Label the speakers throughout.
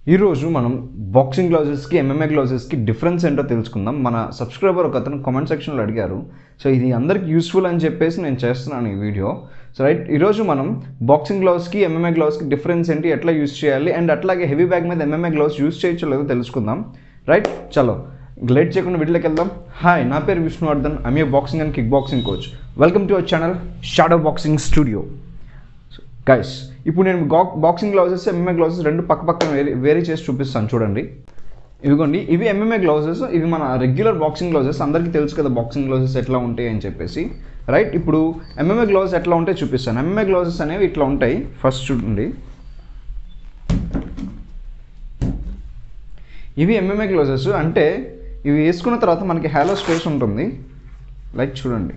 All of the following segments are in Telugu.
Speaker 1: ఈరోజు మనం బాక్సింగ్ గ్లౌజెస్కి ఎంఎంఏ గ్లౌజెస్కి డిఫరెన్స్ ఏంటో తెలుసుకుందాం మన సబ్స్క్రైబర్ ఒక అతను కామెంట్ సెక్షన్లో అడిగారు సో ఇది అందరికి యూస్ఫుల్ అని చెప్పేసి నేను చేస్తున్నాను ఈ వీడియో సో రైట్ ఈరోజు మనం బాక్సింగ్ గ్లౌస్కి ఎంఎంఏ గ్లౌస్కి డిఫరెన్స్ ఏంటి ఎట్లా యూస్ చేయాలి అండ్ అట్లాగే హెవీ బ్యాగ్ మీద ఎంఎంఏ గ్లౌస్ యూస్ చేయొచ్చో లేదో తెలుసుకుందాం రైట్ చలో లేట్ చేయకుండా వీడియోకి వెళ్దాం హాయ్ నా పేరు Vishnuvardhan I'm a boxing and kick boxing coach welcome to our channel shadow boxing studio guys ఇప్పుడు నేను గా- బాక్సింగ్ గ్లౌజెస్ ఎంఎంఏ గ్లౌజెస్ రెండు పక్క పక్కన వేరే వేరే చేసి చూపిస్తాను చూడండి ఇవిగోండి ఇవి ఎంఎంఏ గ్లౌజెస్ ఇవి మన రెగ్యులర్ బాక్సింగ్ గ్లౌజెస్ అందరికీ తెలుసు కదా బాక్సింగ్ గ్లౌజెస్ ఎట్లా ఉంటాయి అని చెప్పేసి రైట్ ఇప్పుడు ఎంఎంఏ గ్లౌజెస్ ఎట్లా ఉంటాయి చూపిస్తాను ఎంఎంఏ గ్లౌజెస్ అనేవి ఇట్లా ఉంటాయి ఫస్ట్ చూడండి ఇవి ఎంఎంఏ గ్లౌజెస్ అంటే ఇవి వేసుకున్న తర్వాత మనకి హ్యాలో స్పేస్ ఉంటుంది లైక్ చూడండి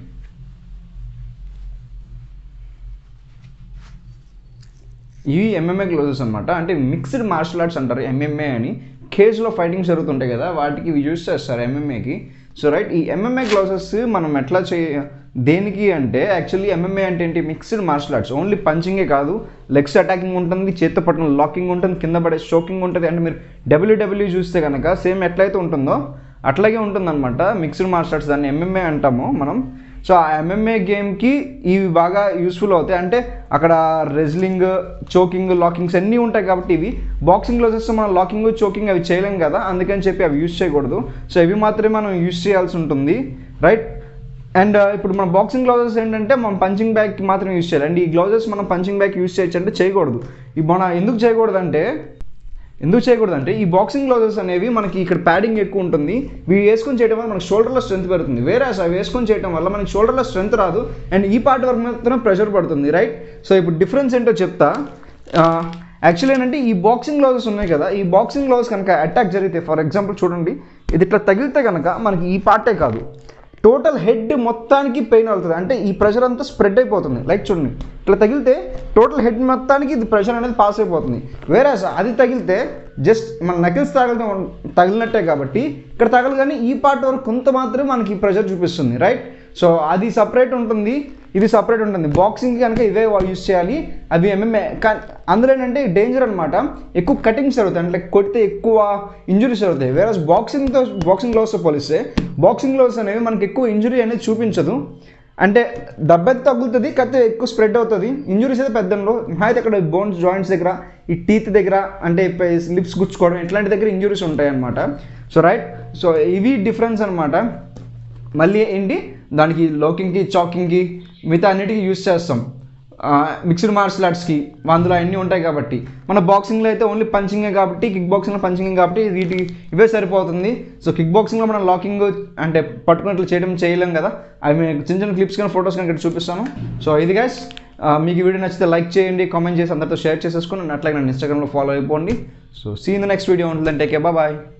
Speaker 1: ఇవి ఎంఎంఏ గ్లౌజెస్ అనమాట అంటే మిక్స్డ్ మార్షల్ ఆర్ట్స్ అంటారు ఎంఎంఏ అని కేజ్లో ఫైటింగ్ జరుగుతుంటాయి కదా వాటికి ఇవి యూజ్ చేస్తారు ఎంఎంఏకి సో రైట్ ఈ ఎంఎంఏ గ్లౌజెస్ మనం ఎట్లా చేయ దేనికి అంటే యాక్చువల్లీ ఎంఎంఏ అంటే ఏంటి మిక్స్డ్ మార్షల్ ఆర్ట్స్ ఓన్లీ పంచింగే కాదు లెగ్స్ అటాకింగ్ ఉంటుంది చేత్తో పట్టడం లాకింగ్ ఉంటుంది కింద పడే షోకింగ్ ఉంటుంది అంటే మీరు డబ్ల్యూడబ్ల్యూ చూస్తే కనుక సేమ్ ఎట్లయితే ఉంటుందో అట్లాగే ఉంటుందన్నమాట మిక్స్డ్ మార్షల్ ఆర్ట్స్ దాన్ని ఎంఎంఏ అంటాము మనం సో ఆ ఎంఎంఏ గేమ్కి ఇవి బాగా యూస్ఫుల్ అవుతాయి అంటే అక్కడ రెజ్లింగ్ చోకింగ్ లాకింగ్స్ అన్నీ ఉంటాయి కాబట్టి ఇవి బాక్సింగ్లో చూస్తే మనం లాకింగ్ చోకింగ్ అవి చేయలేం కదా అందుకని చెప్పి అవి యూస్ చేయకూడదు సో ఇవి మాత్రమే మనం యూస్ చేయాల్సి ఉంటుంది రైట్ అండ్ ఇప్పుడు మన బాక్సింగ్ గ్లౌజెస్ ఏంటంటే మనం పంచింగ్ బ్యాగ్కి మాత్రం యూస్ చేయాలి అండ్ ఈ గ్లౌజెస్ మనం పంచింగ్ బ్యాగ్ యూస్ చేయొచ్చు అంటే చేయకూడదు ఈ మన ఎందుకు చేయకూడదు అంటే ఎందుకు చేయకూడదు అంటే ఈ బాక్సింగ్ గ్లౌజెస్ అనేవి మనకి ఇక్కడ ప్యాడింగ్ ఎక్కువ ఉంటుంది ఇవి వేసుకొని చేయడం వల్ల మనకి షోల్డర్లో స్ట్రెంత్ పెరుగుతుంది వేరే అవి వేసుకొని చేయడం వల్ల మనకి షోల్డర్లో స్ట్రెంత్ రాదు అండ్ ఈ పార్ట్ వరకు మాత్రం ప్రెషర్ పడుతుంది రైట్ సో ఇప్పుడు డిఫరెన్స్ ఏంటో చెప్తా యాక్చువల్లీ ఏంటంటే ఈ బాక్సింగ్ గ్లౌజెస్ ఉన్నాయి కదా ఈ బాక్సింగ్ గ్లౌజ్ కనుక అటాక్ జరిగితే ఫర్ ఎగ్జాంపుల్ చూడండి ఇది ఇట్లా తగిలితే కనుక మనకి ఈ పార్టే కాదు టోటల్ హెడ్ మొత్తానికి పెయిన్ అవుతుంది అంటే ఈ ప్రెషర్ అంతా స్ప్రెడ్ అయిపోతుంది లైక్ చూడండి ఇట్లా తగిలితే టోటల్ హెడ్ మొత్తానికి ఇది ప్రెషర్ అనేది పాస్ అయిపోతుంది వేరే అది తగిలితే జస్ట్ మన నకిల్స్ తగలడం తగిలినట్టే కాబట్టి ఇక్కడ తగలదు కానీ ఈ పార్ట్ వరకు కొంత మాత్రమే మనకి ప్రెషర్ చూపిస్తుంది రైట్ సో అది సపరేట్ ఉంటుంది ఇది సపరేట్ ఉంటుంది బాక్సింగ్ కనుక ఇవే యూస్ చేయాలి అవి ఎంఎంఏ కానీ అందులో ఏంటంటే డేంజర్ అనమాట ఎక్కువ కటింగ్స్ జరుగుతాయి అంటే కొడితే ఎక్కువ ఇంజురీస్ అవుతాయి వేరే బాక్సింగ్తో బాక్సింగ్ గ్లౌస్తో పోలిస్తే బాక్సింగ్ గ్లౌస్ అనేవి మనకి ఎక్కువ ఇంజురీ అనేది చూపించదు అంటే దెబ్బ అయితే తగులుతుంది కాకపోతే ఎక్కువ స్ప్రెడ్ అవుతుంది ఇంజురీస్ అయితే పెద్దలో అయితే అక్కడ బోన్స్ జాయింట్స్ దగ్గర ఈ టీత్ దగ్గర అంటే లిప్స్ గుచ్చుకోవడం ఇట్లాంటి దగ్గర ఇంజురీస్ ఉంటాయి అనమాట సో రైట్ సో ఇవి డిఫరెన్స్ అనమాట మళ్ళీ ఏంటి దానికి లోకింగ్కి చాకింగ్కి మిగతా అన్నిటికీ యూస్ చేస్తాం మిక్స్డ్ మార్షల్ ఆర్ట్స్కి అందులో అన్నీ ఉంటాయి కాబట్టి మన బాక్సింగ్లో అయితే ఓన్లీ పంచింగే కాబట్టి కిక్ బాక్సింగ్లో పంచింగే కాబట్టి వీటి ఇవే సరిపోతుంది సో కిక్ బాక్సింగ్లో మనం లాకింగ్ అంటే పట్టుకున్నట్లు చేయడం చేయలేం కదా అవి మీకు చిన్న చిన్న క్లిప్స్ కానీ ఫొటోస్ కానీ ఇక్కడ చూపిస్తాను సో ఇది గైస్ మీకు ఈ వీడియో నచ్చితే లైక్ చేయండి కామెంట్ చేసి అందరితో షేర్ చేసేసుకుని అట్లాగే నన్ను ఇన్స్టాగ్రామ్లో ఫాలో అయిపోండి so see in the next video ఉంటుంది టేక్ బాయ్